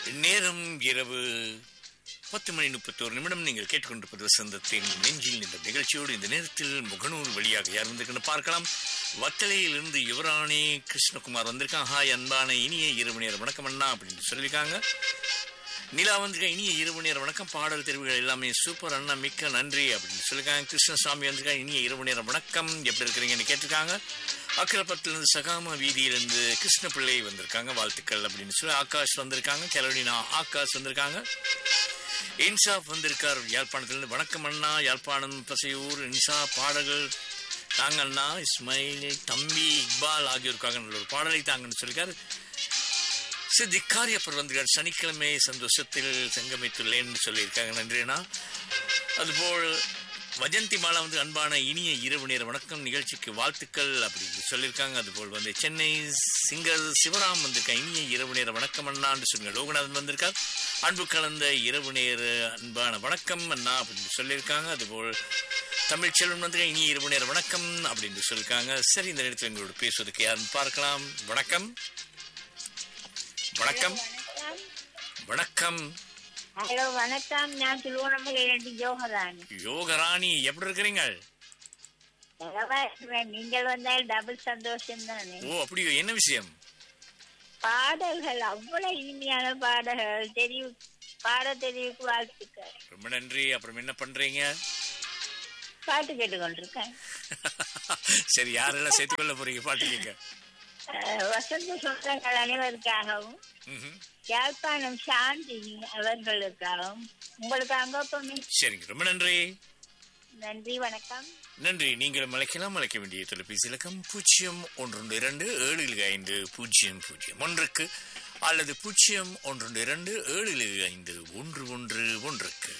நேரம் இரவு பத்து மணி முப்பத்தோரு நிமிடம் நீங்கள் கேட்டுக்கொண்டிருப்பது வசந்தத்தின் நெஞ்சில் இந்த நிகழ்ச்சியோடு இந்த நேரத்தில் முகநூல் வழியாக யார் வந்திருக்குன்னு பார்க்கலாம் வத்தலையிலிருந்து யுவராணி கிருஷ்ணகுமார் வந்திருக்கான் ஹாய் அன்பான இனிய இரவு நேர வணக்கம் அண்ணா அப்படின்னு சொல்லியிருக்காங்க நிலா வந்திருக்கா இனிய இரவு நேர வணக்கம் பாடல் தெரிவுகள் எல்லாமே சூப்பர் அண்ணா மிக்க நன்றி அப்படின்னு சொல்லியிருக்காங்க கிருஷ்ணசாமி வந்திருக்கா இனிய இரவு நேர வணக்கம் எப்படி இருக்கிறீங்கன்னு கேட்டிருக்காங்க அக்கரப்பத்திலிருந்து சகாம வீதியிலிருந்து கிருஷ்ணபிள்ளை வந்திருக்காங்க வாழ்த்துக்கள் அப்படின்னு சொல்லி ஆகாஷ் வந்திருக்காங்க கெலோடினா ஆகாஷ் வந்திருக்காங்க இன்சாப் வந்திருக்கார் யாழ்ப்பாணத்திலிருந்து வணக்கம் அண்ணா யாழ்ப்பாணம் பசையூர் இன்சா பாடல்கள் தாங்க அண்ணா இஸ்மாயில் தம்பி இக்பால் ஆகியோருக்காக நல்ல ஒரு பாடலை தாங்கன்னு சொல்லியிருக்காரு சித்தி காரியப்பர் வந்திருக்கார் சனிக்கிழமை சந்தோஷத்தில் சங்கமித்துள்ளேன்னு சொல்லியிருக்காங்க நன்றிண்ணா அதுபோல் வஜந்தி மாலா வந்து அன்பான இனிய இரவு நேர வணக்கம் நிகழ்ச்சிக்கு வாழ்த்துக்கள் அப்படின்னு சொல்லியிருக்காங்க அதுபோல் வந்து சென்னை சிங்கர் சிவராம் வந்திருக்காங்க இனிய இரவு நேர வணக்கம் அண்ணான்னு சொல்லுங்க லோகநாதன் வந்திருக்கார் அன்பு கலந்த இரவு நேர அன்பான வணக்கம் அண்ணா அப்படின்னு சொல்லியிருக்காங்க அதுபோல் தமிழ் செல்வன் வந்து இனிய இரவு நேர வணக்கம் அப்படின்னு சொல்லியிருக்காங்க சரி இந்த நேரத்தில் எங்களோட பேசுவதற்கு யாருன்னு பார்க்கலாம் வணக்கம் வணக்கம் வணக்கம் ஹலோ வணக்கம் நான் திருவண்ணாமலையிலிருந்து யோகராணி யோகராணி எப்படி இருக்கிறீங்க நலமா இருக்கிறேன் நீங்கள் வந்தால் டபுள் சந்தோஷம் தானே ஓ அப்படியோ என்ன விஷயம் பாடல்கள் அவ்வளவு இனிமையான பாடல்கள் தெரிவு பாட தெரிவுக்கு வாழ்த்துக்கள் ரொம்ப நன்றி அப்புறம் என்ன பண்றீங்க பாட்டு கேட்டுக்கொண்டிருக்கேன் சரி யாரெல்லாம் சேர்த்துக்கொள்ள போறீங்க பாட்டு கேட்க அஹ், வசந்த சொந்தங்கள் அனைவருக்காகவும் ம்ஹும். யாழ்ப்பாணம் சாந்தி அவர்களுக்காகவும் உங்களுக்கு அங்கப்பமே சரிங்க ரொம்ப நன்றி நன்றி வணக்கம் நன்றி நீங்களும் அழைக்கலாம் அழைக்க வேண்டிய தொலைபேசி இலக்கம் பூஜ்ஜியம் ஒன்று இரண்டு ஏழு ஐந்து பூஜ்ஜியம் பூஜ்ஜியம் ஒன்றுக்கு அல்லது பூஜ்ஜியம் ஒன்று இரண்டு ஏழு ஐந்து ஒன்று ஒன்று ஒன்றுக்கு